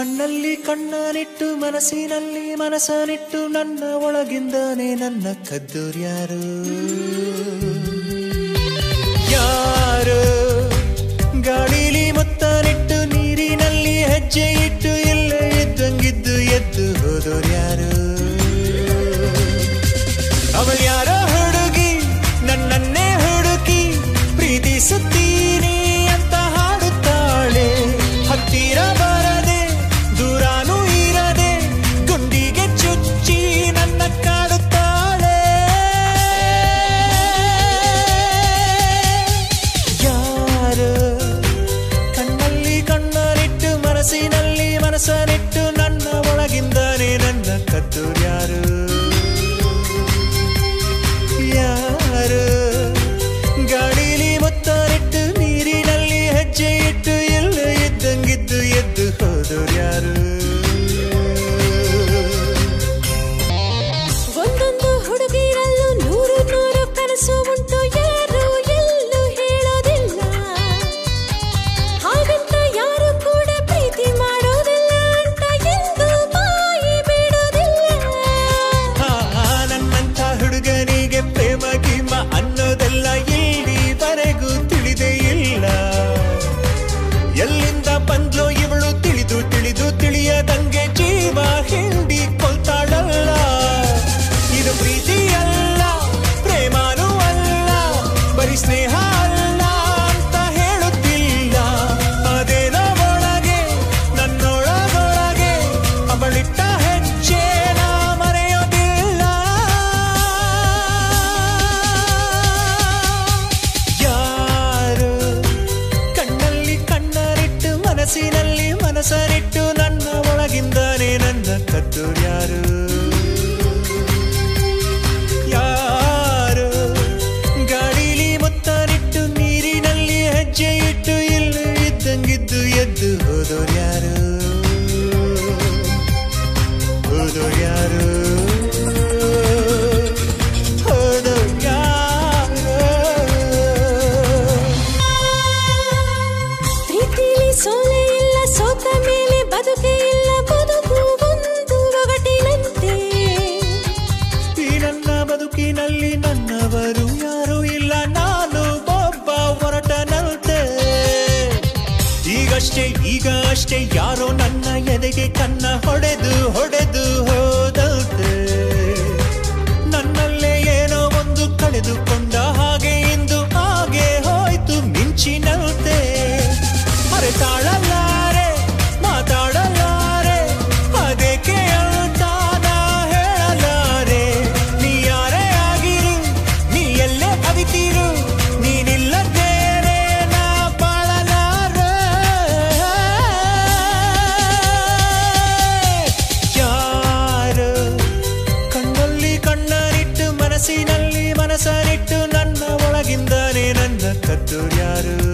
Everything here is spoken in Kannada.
ಕಣ್ಣಲ್ಲಿ ಕಣ್ಣನಿಟ್ಟು ಮನಸ್ಸಿನಲ್ಲಿ ಮನಸ್ಸನಿಟ್ಟು ನನ್ನ ಒಳಗಿಂದಾನೆ ನನ್ನ ಕದ್ದೂರ್ಯಾರು ಯಾರು ಗಾಳಿಲಿ ಮುತ್ತನಿಟ್ಟು ನೀರಿನಲ್ಲಿ ಹೆಜ್ಜೆ ಇಟ್ಟು ಇಲ್ಲೇ ಇದ್ದಂಗಿದ್ದು ಎದ್ದು ಹೋದೋರ್ಯಾರು ಅವಳು ಯಾರೋ ಹುಡುಗಿ ನನ್ನನ್ನೇ ಹುಡುಕಿ ಪ್ರೀತಿಸುತ್ತೀನಿ ಅಂತ ಹಾಡುತ್ತಾಳೆ ಹತ್ತಿರ ಬರದೆ ದೂರಾನು ಇರದೆ ಗುಂಡಿಗೆ ಚುಚ್ಚಿ ನನ್ನ ಕಾಡುತ್ತಾಳೆ ಯಾರು ಕಣ್ಣಲ್ಲಿ ಕಣ್ಣನಿಟ್ಟು ಮನಸ್ಸಿನಲ್ಲಿ ಮನಸ್ಸನಿಟ್ಟು ನನ್ನ ಒಳಗಿಂದಾನೆ ನನ್ನ ಕದ್ದೂರ್ಯಾರು ಯಾರು ಗಾಳಿಲಿ ಮುತ್ತನಿಟ್ಟು ನೀರಿನಲ್ಲಿ ಹೆಜ್ಜೆ ಇಟ್ಟು ಎಲ್ಲ ಇದ್ದಂಗಿದ್ದು ಎದ್ದು ಹೋದೋರು ಯಾರು ಒಂದೊಂದು ಹುಡುಗಿರಲ್ಲೂ ನೂರು ನೂರು ಕನಸು ಉಂಟು ಯಾರು ಎಲ್ಲೂ ಹೇಳೋದಿಲ್ಲ ಹಾಗಂತ ಯಾರು ಕೂಡ ಪ್ರೀತಿ ಮಾಡೋದಿಲ್ಲ ಅಂತ ಎಂದು ಬಾಯಿ ಬಿಡೋದಿಲ್ಲ ಆ, ನನ್ನಂಥ ಹುಡುಗನಿಗೆ ಪ್ರೇಮ ಗೀಮ ಅನ್ನೋದೆಲ್ಲ ಇಲ್ಲಿವರೆಗೂ ತಿಳಿದೇ ಇಲ್ಲ ಎಲ್ಲಿಂದ ಬಂದ್ಲೋ ಇವಳು ತಿಳಿದು ತಿಳಿದು ತಿಳಿಯದಂಗೆ ಜೀವ ಹಿಂಡಿ ಕೊಲ್ತಾಳಲ್ಲ ಇದು ಪ್ರೀತಿ ಅಲ್ಲ ಪ್ರೇಮಾನೂ ಅಲ್ಲ ಬರೀ ಸ್ನೇಹ ಅಲ್ಲ ಅಂತ ಹೇಳುತ್ತಿಲ್ಲ ಅದೇನೋ ಒಳಗೆ ನನ್ನೊಳಗೊಳಗೆ ಅವಳಿಟ್ಟ ಹೆಜ್ಜೆ ನಾ ಮರೆಯೋದಿಲ್ಲ ಯಾರು ಕಣ್ಣಲ್ಲಿ ಕಣ್ಣನಿಟ್ಟು ಮನಸ್ಸಿನಲ್ಲಿ ಮನಸ್ಸನಿಟ್ಟು ನನ್ನ ಒಳಗಿಂದಾನೆ ನನ್ನ ಕದ್ದೂರ್ಯಾರು ಯಾರು ಗಾಳಿಲಿ ಮುತ್ತನಿಟ್ಟು ನೀರಿನಲ್ಲಿ ಹೆಜ್ಜೆ ಇಟ್ಟು ಇಲ್ಲ ಇದ್ದಂಗಿದ್ದು ಎದ್ದು ಹೋದೋರ್ಯಾರು ಹೋದೋರ್ಯಾರು ಹೋದೋರ್ಯಾರು ಪ್ರೀತಿಲಿ ಸೋಲೆ ಇಲ್ಲ ಸೋತ ಮೇಲೆ ಬದುಕೆ ಇಲ್ಲ ಬದುಕು ಒಂದು ಒಗಟಿನಂತೆ ಈ ನನ್ನ ಬದುಕಿನಲ್ಲಿ ನನ್ನವರು ಯಾರು ಇಲ್ಲ ನಾನು ಒಬ್ಬ ಹೊರಟನಂತೆ ಈಗಷ್ಟೇ ಈಗ ಅಷ್ಟೇ ಯಾರೋ ನನ್ನ ಎದೆಗೆ ಕನ್ನ ಹೊಡೆದು ಹೊಡೆದು ಹೋದಂತೆ ನನ್ನಲ್ಲೇ ಏನೋ ಒಂದು ಕಳೆದುಕೊಂಡ ಹಾಗೆ ಇಂದು ಹಾಗೆ ಹೋಯ್ತು ಮಿಂಚಿನಂತೆ ಮರೆತಾಳಲಾರೆ ಮಾತಾಡಲಾರೆ ಅದಕ್ಕೆ ಅಂತ ನಾ ಹೇಳಲಾರೆ ನೀ ಯಾರೇ ಆಗಿರು ನೀ ಎಲ್ಲೇ ಅವಿತಿರು ನೀನಿಲ್ಲದೇನೆ ನಾ ಬಾಳಲಾರೆ ಯಾರು ಕಣ್ಣಲ್ಲಿ ಕಣ್ಣನಿಟ್ಟು ಮನಸ್ಸಿನಲ್ಲಿ ಮನಸ್ಸನಿಟ್ಟು ನನ್ನ ಒಳಗಿಂದಾನೆ ನನ್ನ ಕದ್ದೂರ್ಯಾರು